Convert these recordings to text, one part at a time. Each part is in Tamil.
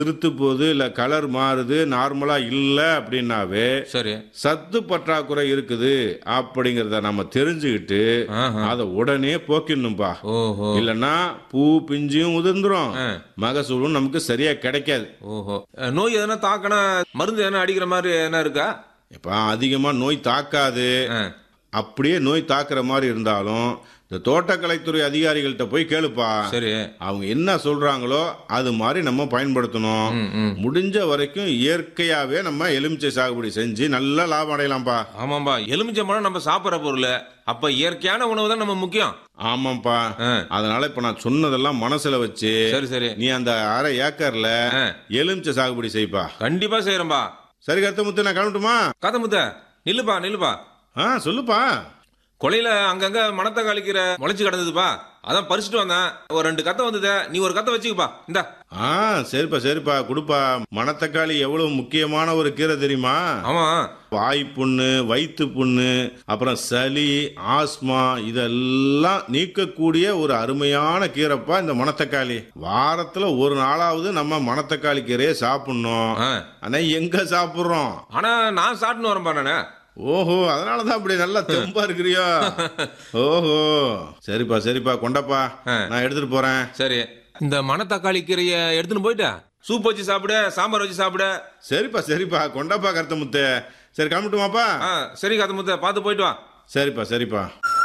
திருத்து போகுது இல்ல கலர் மாறுது நார்மலா இல்ல அப்படின்னாவே சரி சத்து பற்றாக்குறை இருக்குது அப்படிங்கறத நம்ம தெரிஞ்சுக்கிட்டு ஆஹா. அதை உடனே போக்கிடணும்பா ஓஹோ இல்லைன்னா பூ பிஞ்சும் உதிர்ந்துரும் ஆ. மகசூலும் நமக்கு சரியா கிடைக்காது ஓஹோ அஹ், நோய் எதனா தாக்கனா மருந்து எதனா அடிக்கிற மாதிரி எதனா இருக்கா இப்ப அதிகமா நோய் தாக்காது ஆ. அப்படியே நோய் தாக்குற மாதிரி இருந்தாலும் இந்த தோட்டக்கலைத்துறை அதிகாரிகள்கிட்ட போய் கேளுப்பா சரி அவங்க என்ன சொல்றாங்களோ அது மாதிரி நம்ம பயன்படுத்தணும் ம், ம். முடிஞ்ச வரைக்கும் இயற்கையாவே நம்ம எலுமிச்சை சாகுபடி செஞ்சு நல்ல லாபம் அடையலாம்ப்பா ஆமாம்பா எலுமிச்சம்பழம் நம்ம சாப்பிட்ற பொருள் அப்ப இயற்கையான உணவு தான் நம்ம முக்கியம் ஆமாப்பா ஆ. அதனால இப்ப நான் சொன்னதெல்லாம் மனசுல வச்சு சரி சரி நீ அந்த அரை ஏக்கர்ல ஆ. எலுமிச்சை சாகுபடி செய்ப்பா கண்டிப்பா செய்யறேன்பா சரி கருத்தமுத்து நான் கிளம்பட்டுமா காத்தமுத்த நில்லுப்பா நில்லுப்பா ஆ சொல்லுப்பா கொலையில அங்கங்க மணத்தை கழிக்கிற முளைச்சு கிடந்ததுப்பா அதான் பறிச்சுட்டு வந்தேன் ஒரு ரெண்டு கத்தை வந்தது நீ ஒரு கத்தை வச்சுக்கப்பா இந்தா ஆ சரிப்பா சரிப்பா கொடுப்பா மணத்தக்காளி எவ்வளவு முக்கியமான ஒரு கீரை தெரியுமா ஆமா வாய் புண்ணு வயிற்று புண்ணு அப்புறம் சளி ஆஸ்மா இதெல்லாம் நீக்கக்கூடிய ஒரு அருமையான கீரைப்பா இந்த மணத்தக்காளி வாரத்துல ஒரு நாளாவது நம்ம மணத்தக்காளி கீரையை சாப்பிடணும் ஆ. ஆனா எங்க சாப்பிடுறோம் ஆனா நான் சாப்பிட்டுன்னு வரேன்பா நானு ஓஹோ அதனாலதான் அப்படி நல்லா தெம்பா இருக்கிறியோ ஓஹோ சரிப்பா சரிப்பா கொண்டப்பா ஆ. நான் எடுத்துட்டு போறேன் சரி இந்த மணத்தக்காளி கீரைய எடுத்துன்னு போயிட்டா சூப் வச்சு சாப்பிட சாம்பார் வச்சு சாப்பிட சரிப்பா சரிப்பா கொண்டாப்பா கருத்தமுத்து சரி கிளம்பட்டுமாப்பா ஆ சரி காத்தமுத்த பார்த்து போயிட்டு வா சரிப்பா சரிப்பா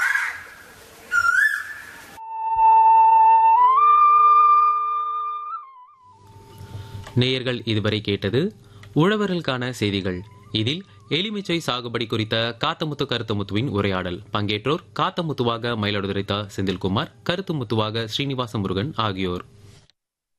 நேயர்கள் இதுவரை கேட்டது உழவர்களுக்கான செய்திகள் இதில் எலுமிச்சை சாகுபடி குறித்த காத்தமுத்து கருத்துமுத்துவின் உரையாடல் பங்கேற்றோர் காத்தமுத்துவாக மயிலாடுதுறை தா செந்தில்குமார் கருத்துமுத்துவாக ஸ்ரீனிவாச முருகன் ஆகியோர்